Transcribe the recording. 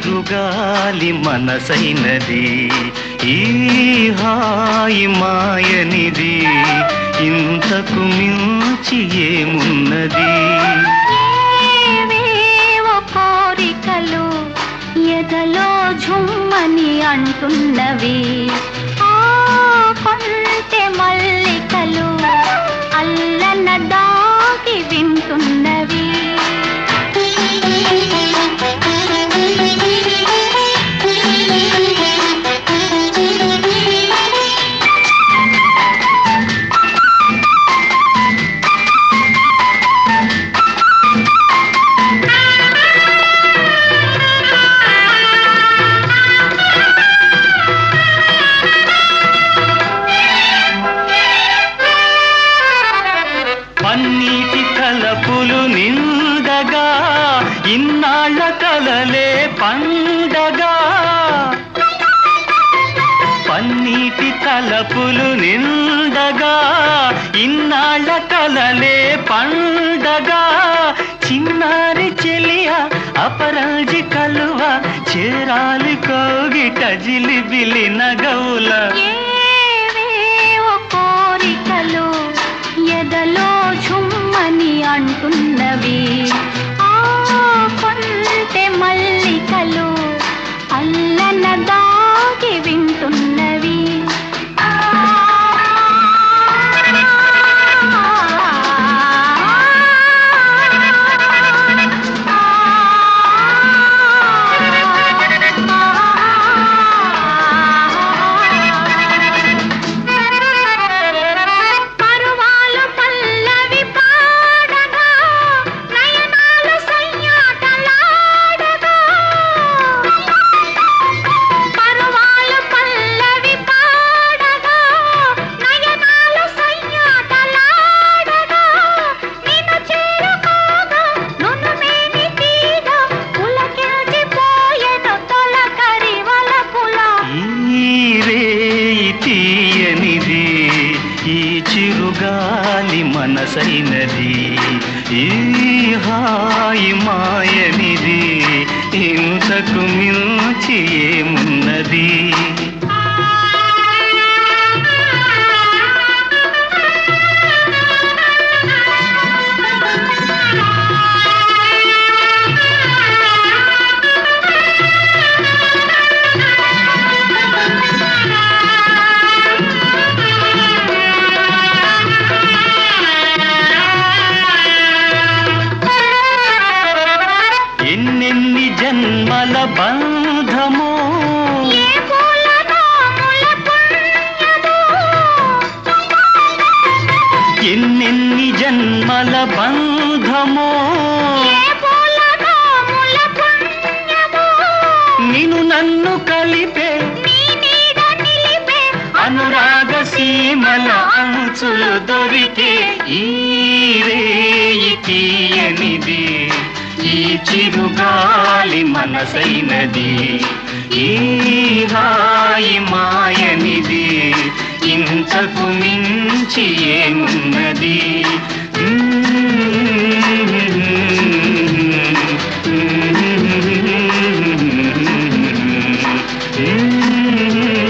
చిరుగాలి మనసైనది ఈ హాయి మాయనిది ఇంతకు మించి ఏమున్నది ఏవేవో కోరికలు ఎదలో ఝుమ్మని అంటున్నవి ఆ కొంటె మల్లికలు అల్లన దాగి వింటున్నవి పన్నీటి తలపులు నిండగా ఇన్నాళ్ళ కలలే పండగా పన్నీటి తలపులు నిండగా ఇన్నాళ్ళ కలలే పండగా చిన్నారి చెలియ అపరాజి కలువ చేరాలి కోగిట జిలిబిలి నగవుల ఏవేవో కోరికలు ఎదలో ఝుమ్మని అంటున్నవి ఆ కొంటె మల్లికలు అల్లన దాగి వింటున్నవి పరువాలు పల్లవి పాడగా నయనాలు సయ్యాటలాడగా పరువాలు పల్లవి పాడగా నయనాలు సయ్యాటలాడగా నిన్ను చేరుకోగా నునుమేని తీగ పులకిల్చిపోయెను తొలకరి వలపుల ఈ రేయి తీయనిది ఈ చిరుగాలి మనసైనది ఈ హాయి మాయనిది ఇంతకు మించి ఏమున్నది ఎన్నెన్ని జన్మల బంధమో ఏ పూలనో ముల పుణ్యమో ఎన్నెన్ని జన్మల బంధమో ఏ పూలనో ముల పుణ్యమో నిన్ను నన్ను కలిపే నీ నీడ నిలిపే అనురాగ సీమల అంచులు దొరికే ఈ రేయి తీయనిది ఈ చిరుగాలి మనసైనది ఈ హాయి మాయనిది ఇంతకు మించి ఏమున్నది Mm-hmm.